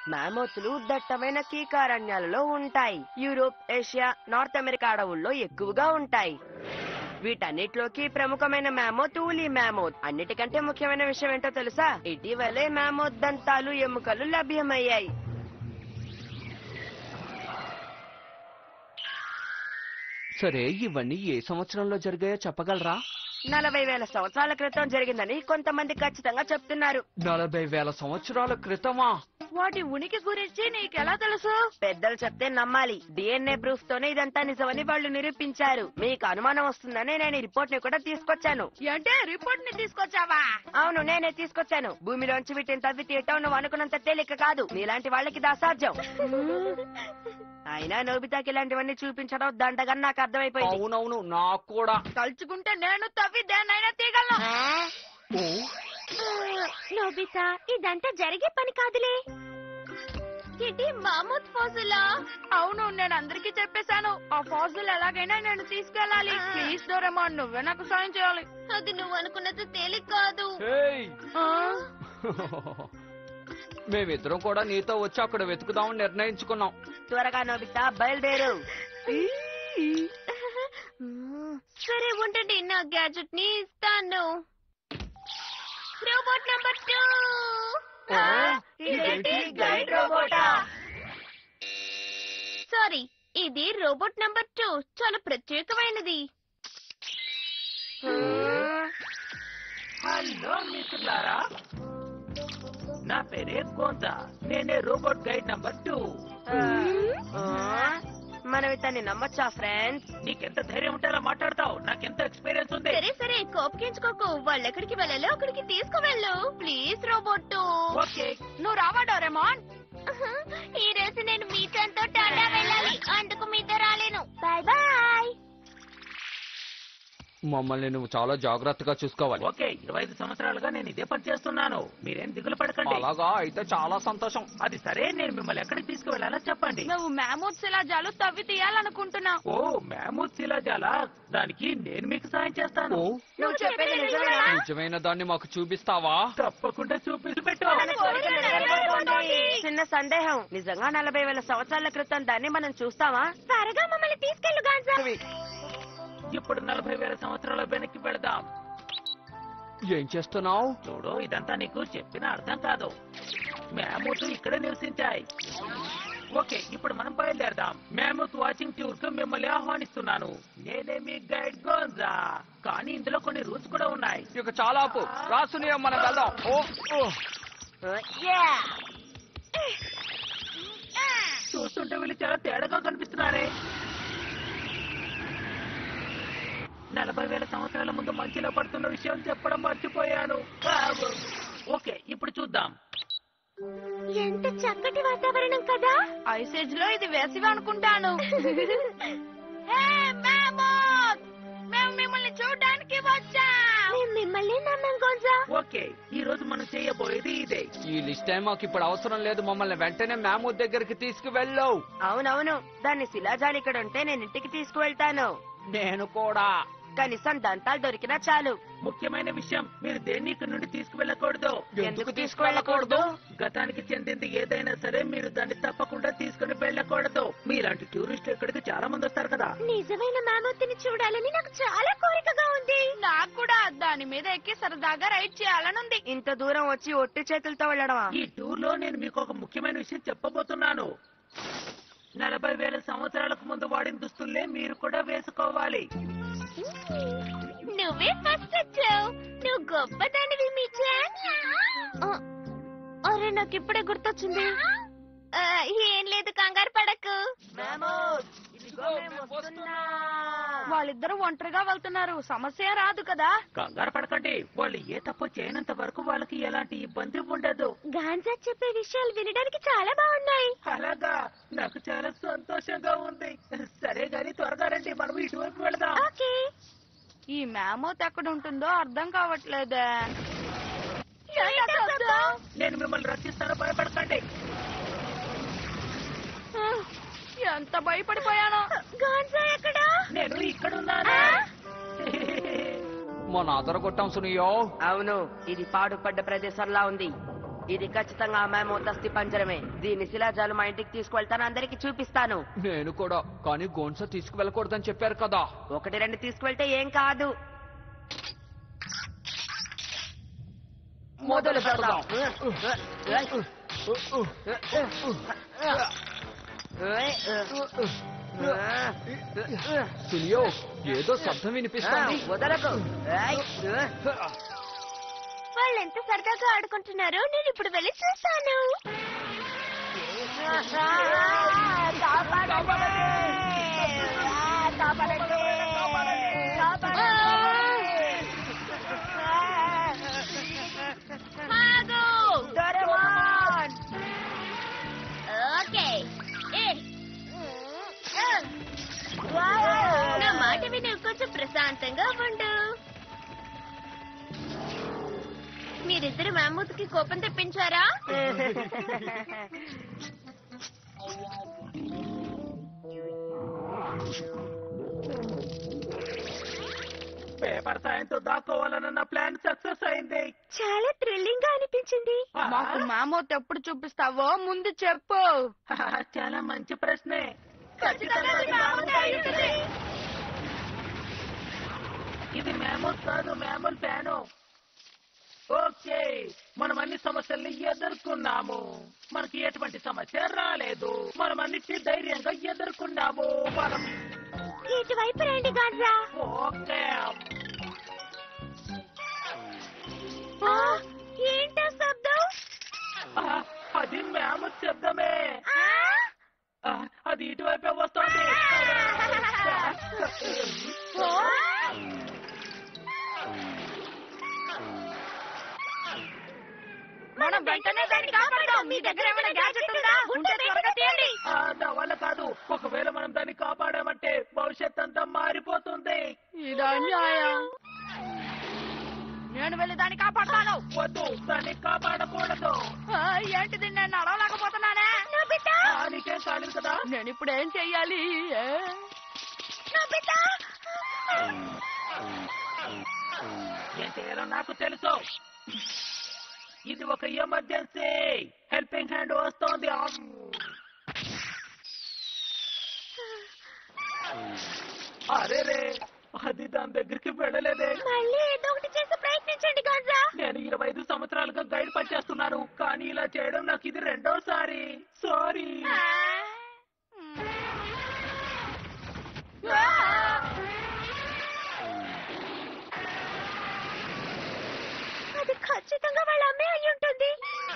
మ్యామోత్లు దట్టమైన కీకారణ్యాలలో ఉంటాయి Europe Asia north America అడవుల్లో ఎక్కువగా ఉంటాయి వీటన్నిటిలోకి ప్రముఖమైన మ్యామోత్ ఊలీ మ్యామోత్ అన్నిటికంటే ముఖ్యమైన విషయం ఏంటో తెలుసా ఇటీవలే మ్యామోత్ దంతాలు ఎముకలు లభ్యమయ్యాయి సరే ఇవన్నీ ఏ సంవత్సరంలో జరిగాయో చెప్పగలరా నలభై వేల సంవత్సరాల క్రితం జరిగిందని కొంతమంది ఖచ్చితంగా చెప్తున్నారు నలభై వేల సంవత్సరాల క్రితమా వాటి ఉనికి గురించి నీకెలా తెలుసు పెద్దలు చెప్తే నమ్మాలి డిఎన్ఏ ప్రూఫ్ తోనే ఇదంతా నిజమని వాళ్ళు నిరూపించారు మీకు అనుమానం వస్తుందని నేను ఈ రిపోర్ట్ ని కూడా తీసుకొచ్చాను అంటే రిపోర్ట్ ని తీసుకొచ్చావా అవును నేనే తీసుకొచ్చాను భూమిలోంచి వీటిని తవ్వి తీయటం నువ్వు అనుకున్నంత తేలిక కాదు నీలాంటి వాళ్ళకి ఇది అసాధ్యం అయినా నోబితాకి ఇలాంటివన్నీ చూపించడం దండగా నాకు అర్థమైపోయింది అవునవును నాకు కూడా తలుచుకుంటే నేను తవ్వి దేన్నైనా తీగలను ఓ, నోబితా ఇదంతా జరిగే పని కాదులే ఇది మామూత్ ఫాజులా అవును నేను అందరికీ చెప్పేశాను ఆ ఫాజుల్ ఎలాగైనా నేను తీసుకెళ్ళాలి ప్లీజ్ డోరేమాన్ నువ్వే నాకు సాయం చేయాలి అది నువ్వు అనుకున్నది తేలిక కాదు ఏయ్! మేమిద్దరం కూడా నీతో వచ్చి అక్కడ వెతుకుదామని నిర్ణయించుకున్నాం త్వరగా నోబితా బయలుదేరు సరే ఉండండి నా గ్యాజెట్ ని ఇస్తాను రోబోట్ నంబర్ టూ ఆ, ఇదేంటి గైడ్ రోబోటా సారీ ఇది రోబోట్ నంబర్ టూ చాలా ప్రత్యేకమైనది హలో మిత్రులారా నా పేరే గోంజా నేనే రోబోట్ గైడ్ నంబర్ టూ ఆ, మనం ఇతన్ని నమ్మొచ్చా ఫ్రెండ్స్ నీకెంత ధైర్యం ఉంటే అలా మాట్లాడతావు నాకెంత ఎక్స్పీరియన్స్ ఉంది సరే సరే కోపగించుకోకు వాళ్ళు ఎక్కడికి వెళ్ళాలో అక్కడికి తీసుకువెళ్ళు ప్లీజ్ రోబోట్ ఓకే నువ్వు రావా డోరేమాన్ ఈ రోజు నేను మీతో టాటా వెళ్ళాలి అందుకు మీతో రాలేను బాయ్ బాయ్ మమ్మల్ని నువ్వు చాలా జాగ్రత్తగా చూసుకోవాలి ఓకే ఇరవై ఐదు సంవత్సరాలుగా నేను ఇదే పని చేస్తున్నాను మీరేం దిగులు పడకండి అలాగా అయితే చాలా సంతోషం అది సరే నేను మిమ్మల్ని ఎక్కడికి తీసుకువెళ్ళాలో చెప్పండి నువ్వు మ్యామూత్ శిలాజాలు తవ్వి తీయాలనుకుంటున్నావు ఓ మ్యామూత్ శిలాజాల దానికి నేను మీకు సాయం చేస్తాను ఓ నువ్వు చెప్పేది నిజమేనా నిజమైన దాన్ని మాకు చూపిస్తావా తప్పకుండా చూపించి పెట్టు చిన్న సందేహం నిజంగా నలభై వేల సంవత్సరాల క్రితం దాన్ని మనం చూస్తామా త్వరగా మమ్మల్ని తీసుకెళ్ళు గాంజా ఇప్పుడు నలభై వేల సంవత్సరాల వెనక్కి వెళదాం ఏం చేస్తున్నావు చూడు ఇదంతా నీకు చెప్పిన అర్థం కాదు మ్యామూత్ ఇక్కడే నివసించాయి ఓకే ఇప్పుడు మనం బయలుదేరదాం మ్యామూత్ వాచింగ్ టూర్ కు మిమ్మల్ని ఆహ్వానిస్తున్నాను నేనే మీ గైడ్ గోంజా కానీ ఇందులో కొన్ని రూల్స్ కూడా ఉన్నాయి ఇక చాలా ఆపు రాసుని మనం వెళ్దాం ఓ ఓ. చూస్తుంటే వీళ్ళు చాలా తేడాగా కనిపిస్తున్నారే నలభై వేల సంవత్సరాల ముందు మంచిలో పడుతున్న విషయం చెప్పడం మర్చిపోయాను ఓకే ఇప్పుడు చూద్దాం ఎంత చక్కటి వాతావరణం కదా ఐసేజ్ లో ఇది వేసిగా అనుకుంటాను హే, మ్యామూత్! మేము మిమ్మల్ని చూడడానికి వచ్చాం మేము మిమ్మల్ని నమ్మం గోంజా ఓకే ఈ రోజు మనం చేయబోయేది ఇదే ఈ లిస్ట్ టైం మాకు ఇప్పుడు అవసరం లేదు మమ్మల్ని వెంటనే మ్యామూద్ దగ్గరికి తీసుకువెళ్ళు అవునవును దాన్ని శిలాజాలు ఇక్కడ ఉంటే నేను ఇంటికి తీసుకువెళ్తాను నేను కూడా కనీసం దంతాలు దొరికినా చాలు ముఖ్యమైన విషయం మీరు దేన్ని ఇక్కడ నుండి తీసుకువెళ్ళకూడదు ఎందుకు తీసుకువెళ్ళకూడదు గతానికి చెందింది ఏదైనా సరే మీరు దాన్ని తప్పకుండా తీసుకుని వెళ్ళకూడదు మీలాంటి టూరిస్టులు ఇక్కడికి చాలా మంది వస్తారు కదా నిజమైన మామూతిని చూడాలని నాకు చాలా కోరికగా ఉంది నాకు కూడా దాని మీద ఎక్కి సరదాగా రైడ్ చేయాలనుంది ఇంత దూరం వచ్చి ఒట్టి చేతులతో వెళ్ళడమా ఈ టూర్ లో నేను మీకు ఒక ముఖ్యమైన విషయం చెప్పబోతున్నాను నలభై వేల సంవత్సరాలకు ముందు వాడిన దుస్తుల్నే మీరు కూడా వేసుకోవాలి నువ్వే ఫస్ట్ వచ్చావు నువ్వు గొప్పదానివి మిచాన్ అరే నాకు ఇప్పుడే గుర్తొచ్చింది ఆ, ఏం లేదు కంగారు పడకు ఇదిగో మేము వస్తున్నాం. వాళ్ళిద్దరూ ఒంటరిగా వెళ్తున్నారు సమస్య రాదు కదా కంగారు పడకండి వాళ్ళు ఏ తప్పు చేయనంత వరకు వాళ్ళకి ఎలాంటి ఇబ్బంది ఉండదు గాంజా చెప్పే విషయాలు వినడానికి చాలా బాగున్నాయి అలాగా నాకు చాలా సంతోషంగా ఉంది సరే గాని త్వరగా రండి మనం ఇటువైపు వెళదాం ఓకే ఈ మ్యామోత్ ఎక్కడ ఉంటుందో అర్థం కావట్లేదే నేను మిమ్మల్ని రక్షిస్తాను భయపడకండి ఎంత భయపడిపోయానో గాంజా ఎక్కడా నేను ఇక్కడ ఉన్నాను మన అదర కొట్టాం సునియో అవును ఇది పాడుపడ్డ ప్రదేశంలా ఉంది ఇది ఖచ్చితంగా మేమూత్ అస్థి పంజరమే దీని శిలాజాలు మా ఇంటికి తీసుకువెళ్తాను అందరికి చూపిస్తాను నేను కూడా కానీ గోన్స తీసుకువెళ్ళకూడదని చెప్పారు కదా ఒకటి రెండు తీసుకువెళ్తే ఏం కాదు మొదలు పెడదాం సునియో ఏదో శబ్దం వినిపిస్తోంది వదలకు ఏయ్. వాళ్ళు ఎంత సరదాగా ఆడుకుంటున్నారో నేను ఇప్పుడు వెళ్ళి చూస్తాను ఆగు! ఓకే ఏ. నా మాట విని కొంచెం ప్రశాంతంగా ఉండు మీరిద్దరు మహమూద్కి కోపం తెప్పించారా పేపర్ సాయంతో దాక్కోవాలన్న ప్లాన్ సక్సెస్ అయింది చాలా థ్రిల్లింగ్ గా అనిపించింది మాకు మ్యామోత్ ఎప్పుడు చూపిస్తావో ముందు చెప్పు చాలా మంచి ప్రశ్నే ఇది మ్యామూల్ కాదు మ్యామూల్ ఫ్యాను ఓకే మనం అన్ని సమస్యల్ని ఎదుర్కొన్నాము మనకి ఎటువంటి సమస్య రాలేదు మనం అన్నిటినీ ధైర్యంగా ఎదుర్కొన్నాము మనం ఇటువైపు రండి గాండ్రా ఓకే ఆ, ఏంటా శబ్దం ఆ, అది మ్యామూల్ శబ్దమే ఆ! ఆ, అది ఇటువైపే వస్తుంది ఓ! మనం వెంటనే దాన్ని కాపాడదాం మీ దగ్గర ఏమైనా గ్యాజెట్ ఉందా ఉంటే త్వరగా తీయండి ఆ, నా వల్ల కాదు ఒకవేళ మనం దాన్ని కాపాడామంటే భవిష్యత్ అంతా మారిపోతుంది ఇది అన్యాయం నేను వెళ్ళి దాన్ని కాపాడతాను వద్దు దాన్ని కాపాడకూడదు ఆ, ఏంటిది నేను నడవలేకపోతున్నానే ఆ, నీకేం కాలేదు కదా నేను ఇప్పుడు ఏం చెయ్యాలి ఏ? ఏం చేయాలో నాకు తెలుసు ఇది ఒక ఎమర్జెన్సీ హెల్పింగ్ హ్యాండ్ వస్తోంది ఆమ్. అరే రే అది దాని దగ్గరికి వెళ్ళలేదే మళ్ళీ ఏదో ఒకటి చేసి ప్రయత్నించండి గాండ్రా నేను ఇరవై ఐదు సంవత్సరాలుగా గైడ్ పనిచేస్తున్నాను కానీ ఇలా చేయడం నాకు ఇది రెండోసారి సారీ అది ఖచ్చితంగా వాళ్ళ అమ్మే అయి ఉంటుంది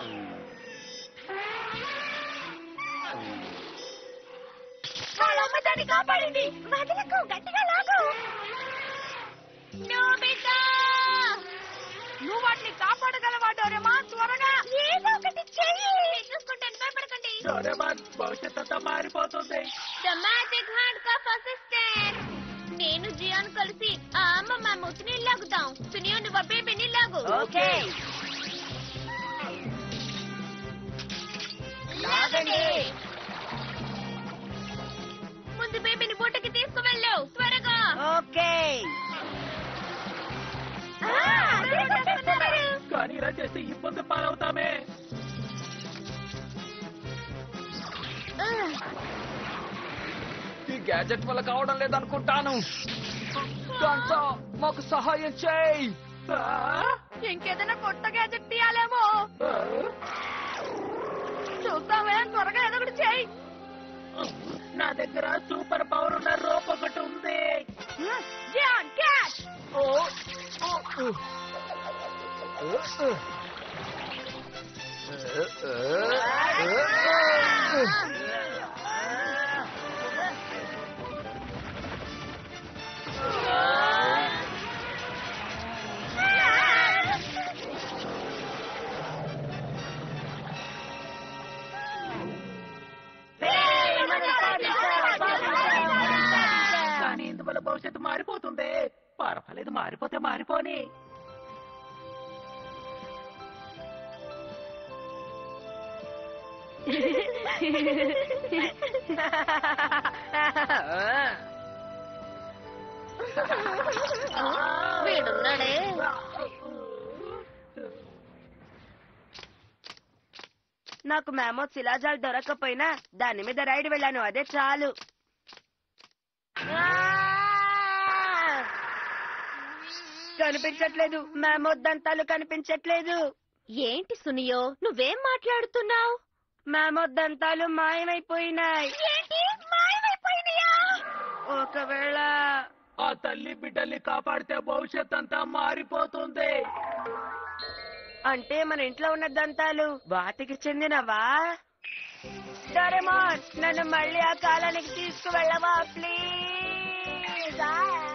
వాళ్ళ అమ్మ దాన్ని కాపాడింది వదలకు గట్టిగా లాగు నోబితా నువ్వు వాటిని కాపాడగలవా డోరేమా త్వరగా ఏదో ఒకటి చెయ్యి చూసుకుంటాను భయపడకండి డోరేమాన్ భవిష్యత్ అంతా మారిపోతుంది the magic hand cup assistant నేను జియాన్ కలిసి ఆ అమ్మ మా ముత్తుని లాగుతాం సునియో నువ్వు ఆ బేబీని లాగు ఓకే లాగండి ముందు బేబీని బోటకి తీసుకువెళ్ళు త్వరగా ఓకే ఆ, అదే చేస్తున్నారు. కానీ ఇలా చేస్తే ఇబ్బంది పాలవుతామే ఆ, ఈ గ్యాజెట్ వల్ల కావడం లేదనుకుంటాను దాంతో మాకు సహాయం చేయి ఆ? ఇంకేదైనా కొత్త గ్యాజెట్ తీయాలేమో ఆ? చూస్తావే త్వరగా ఏదో ఒకటి చేయి నా దగ్గర సూపర్ పవర్ ఉన్న రోప్ ఒకటి ఉంది జియాన్ క్యాచ్ ఓ, ఓ, ఓ. ఓ, ఓ. కానీ ఇందువల్ల భవిష్యత్తు మారిపోతుంది పర్వాలేదు మారిపోతే మారిపోని వీడున్నాడే నాకు మ్యామోత్ శిలాజాలు దొరకకపోయినా దాని మీద రైడ్ వెళ్ళాను అదే చాలు ఆ! కనిపించట్లేదు మ్యామోత్ దంతాలు కనిపించట్లేదు ఏంటి సునియో నువ్వేం మాట్లాడుతున్నావు మ్యామోత్ దంతాలు మాయమైపోయినాయి ఏంటి మాయమైపోయినాయా ఒకవేళ ఆ తల్లి బిడ్డల్ని కాపాడితే భవిష్యత్ అంతా మారిపోతుంది అంటే మన ఇంట్లో ఉన్న దంతాలు వాటికి చెందినవా డోరేమోన్ నన్ను మళ్ళీ ఆ కాలానికి తీసుకువెళ్ళవా ప్లీజ్